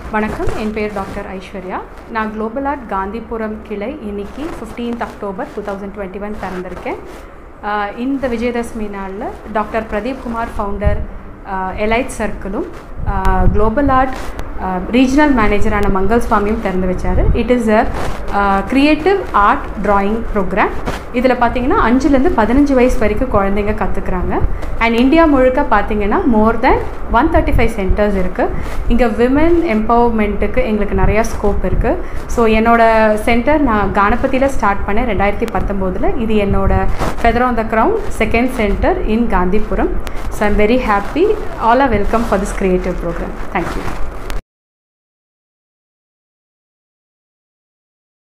வணக்கம் என் பேர் டாக்டர் ஐஸ்வர்யா நான் குளோபல் ஆர்ட் காந்திபுரம் கிளை இன்னைக்கு fifteenth October two thousand twenty one பிறந்திருக்கேன் ஆஹ் இந்த விஜயதசமி நாளில் doctor Pradeep Kumar founder elite சர்க்கிளும் குளோபல் ஆர்ட் ரீஜனல் மேனேஜரான மங்கள் சுவாமியும் திறந்து வச்சார் it is a creative art drawing programme இதில் பார்த்தீங்கன்னா அஞ்சுலேருந்து பதினஞ்சு வயசு வரைக்கும் குழந்தைங்க கற்றுக்குறாங்க அண்ட் இந்தியா முழுக்க பார்த்தீங்கன்னா more than one thirty five centres இருக்குது இங்கே விமன் எம்பவர்மெண்ட்டுக்கு எங்களுக்கு நிறையா ஸ்கோப் இருக்குது ஸோ என்னோட சென்டர் நான் கானபதியில் ஸ்டார்ட் பண்ணேன் ரெண்டாயிரத்தி பத்தொம்போதில் இது என்னோட feather on the crown second centre in Gandhipuram so I'm very happy all are welcome for this creative programme thank you